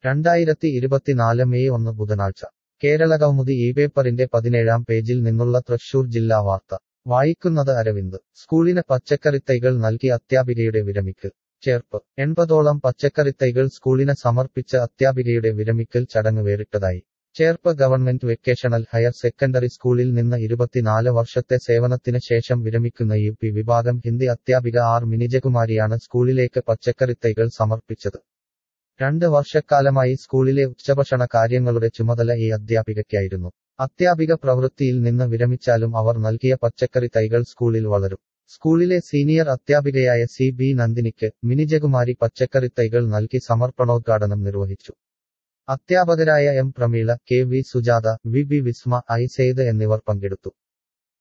രണ്ടായിരത്തി ഇരുപത്തിനാല് മെയ് ഒന്ന് ബുധനാഴ്ച കേരളകൗമുദി ഈ പേപ്പറിന്റെ പതിനേഴാം പേജിൽ നിന്നുള്ള തൃശൂർ ജില്ലാ വാർത്ത വായിക്കുന്നത് അരവിന്ദ് സ്കൂളിന് പച്ചക്കറിത്തൈകൾ നൽകി അധ്യാപികയുടെ വിരമിക്കൽ ചേർപ്പ് എൺപതോളം പച്ചക്കറിത്തൈകൾ സ്കൂളിന് സമർപ്പിച്ച അധ്യാപികയുടെ വിരമിക്കൽ ചടങ്ങ് വേറിട്ടതായി Cherpu government vocational higher secondary സ്കൂളിൽ നിന്ന് ഇരുപത്തിനാല് വർഷത്തെ സേവനത്തിന് ശേഷം വിരമിക്കുന്ന യു പി വിഭാഗം ഹിന്ദി അധ്യാപിക ആർ മിനിജകുമാരിയാണ് സ്കൂളിലേക്ക് പച്ചക്കറിത്തൈകൾ സമർപ്പിച്ചത് രണ്ട് വർഷക്കാലമായി സ്കൂളിലെ ഉച്ചഭക്ഷണ കാര്യങ്ങളുടെ ചുമതല ഈ അധ്യാപികയ്ക്കായിരുന്നു അധ്യാപിക പ്രവൃത്തിയിൽ നിന്ന് വിരമിച്ചാലും അവർ നൽകിയ പച്ചക്കറി തൈകൾ സ്കൂളിൽ വളരും സ്കൂളിലെ സീനിയർ അധ്യാപികയായ സി ബി നന്ദിനിക്ക് മിനിജകുമാരി പച്ചക്കറി തൈകൾ നൽകി സമർപ്പണോദ്ഘാടനം നിർവഹിച്ചു അധ്യാപകരായ M Prameela K V Sujatha V B Visma I Saeed എന്നിവർ പങ്കെടുത്തു